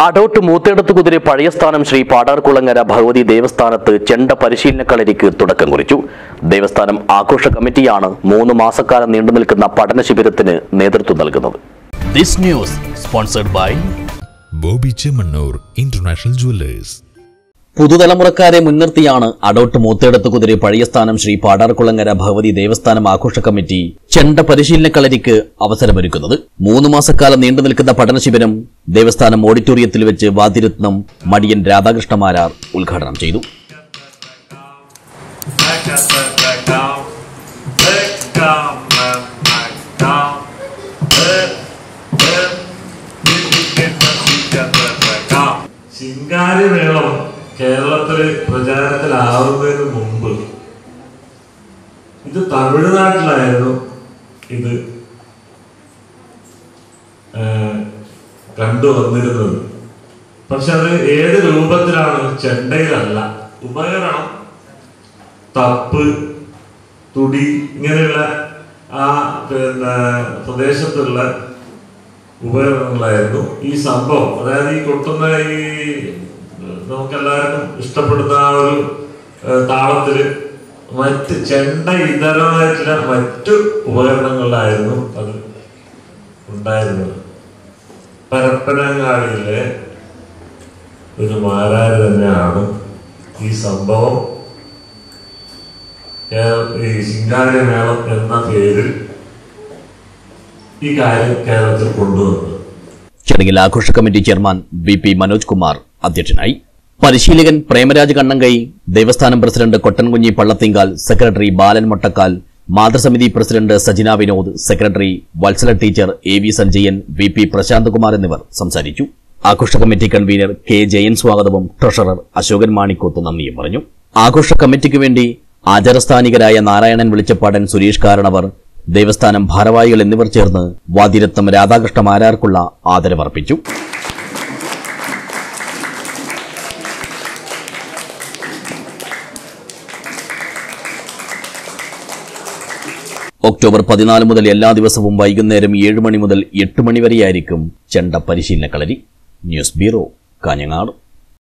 അടോട്ട് മൂത്തേടത്ത് കുതിരെ പഴയ സ്ഥാനം ശ്രീ പാടാർകുളങ്ങര ഭഗവതി ദേവസ്ഥാനത്ത് ചെണ്ട പരിശീലന കളരിക്ക് തുടക്കം കുറിച്ചു ദേവസ്ഥാനം ആഘോഷ കമ്മിറ്റിയാണ് മൂന്ന് മാസക്കാലം നീണ്ടു നിൽക്കുന്ന പഠന ശിബിരത്തിന് നേതൃത്വം നൽകുന്നത് this news sponsored by Bobby Chemmanur international jewellers പുതുതലമുറക്കാരെ മുൻനിർത്തിയാണ് അടോട്ട് മൂത്തേടത്ത് കുതിരെ പഴയ സ്ഥാനം ശ്രീ പാടാർകുളങ്ങര ഭഗവതി ദേവസ്ഥാനം ആഘോഷ കമ്മിറ്റി ചെണ്ട പരിശീലന കളരിക്ക് അവസരമൊരുക്കുന്നത് മൂന്ന് മാസക്കാലം നീണ്ടു നിൽക്കുന്ന പഠന ശിബിരം ദേവസ്ഥാനം ഓഡിറ്റോറിയത്തിൽ വെച്ച് വാദ്യരത്നം മടിയൻ രാധാകൃഷ്ണമാരാർ ഉദ്ഘാടനം ചെയ്തു ശിങ്കാരിമേളം കേരളത്തില് പ്രചാരത്തിലാവുന്നതിന് മുമ്പ് ഇത് തമിഴ്നാട്ടിലായിരുന്നു ഇത് ഏഹ്, കണ്ടുവന്നിരുന്നത് പക്ഷെ അത് ഏത് രൂപത്തിലാണ് ചെണ്ടയിലല്ല ഉപകരണം തപ്പ് തുടി ഇങ്ങനെയുള്ള ആ പിന്നെ പ്രദേശത്തുള്ള ഉപകരണങ്ങളായിരുന്നു ഈ സംഭവം അതായത് ഈ കൊട്ടുന്ന ഈ നമുക്കെല്ലാവർക്കും ഇഷ്ടപ്പെടുന്ന ആ ഒരു ഏഹ്, താളത്തില് മറ്റ് ചെണ്ട ഇതരമായിട്ടുള്ള മറ്റു ഉപകരണങ്ങളിലായിരുന്നു അത് ഉണ്ടായിരുന്നത് പരപ്പനങ്ങാടിയിലെ ഒരു മാരാര് തന്നെയാണ് ഈ സംഭവം കേ- ഈ ശിങ്കാരി മേളം എന്ന പേരിൽ ഈ കാര്യം കേരളത്തിൽ കൊണ്ടുവന്നത് ചടങ്ങിൽ ആഘോഷ committee chairman V P Manoj Kumar അധ്യക്ഷനായി പരിശീലകൻ പ്രേമരാജ് കണ്ണങ്കൈ ദേവസ്ഥാനം പ്രസിഡന്റ് കൊട്ടൻകുഞ്ഞി പള്ളത്തിങ്കാൽ സെക്രട്ടറി ബാലൻ മൊട്ടക്കാൽ മാതൃസമിതി president Sajina Vinod secretary Valsala teacher A V Sanjayan V P Prashanth Kumar എന്നിവർ സംസാരിച്ചു ആഘോഷ കമ്മിറ്റി കൺവീനർ കെ ജയൻ സ്വാഗതവും ട്രഷറർ അശോകൻ മാണിക്കോത്ത് നന്ദിയും പറഞ്ഞു ആഘോഷ കമ്മിറ്റിക്ക് വേണ്ടി ആചാരസ്ഥാനികരായ നാരായണൻ വെളിച്ചപ്പാടൻ സുരേഷ് കാരണവർ ദേവസ്ഥാനം ഭാരവാഹികൾ എന്നിവർ ചേർന്ന് വാതിരത്നം രാധാകൃഷ്ണ മാരാർക്കുള്ള ആദരവർപ്പിച്ചു ഒക്ടോബർ പതിനാല് മുതൽ എല്ലാ ദിവസവും വൈകുന്നേരം ഏഴ് മണി മുതൽ എട്ട് മണി വരെയായിരിക്കും ചെണ്ട പരിശീലന കളരി ന്യൂസ് ബ്യൂറോ കാഞ്ഞങ്ങാട്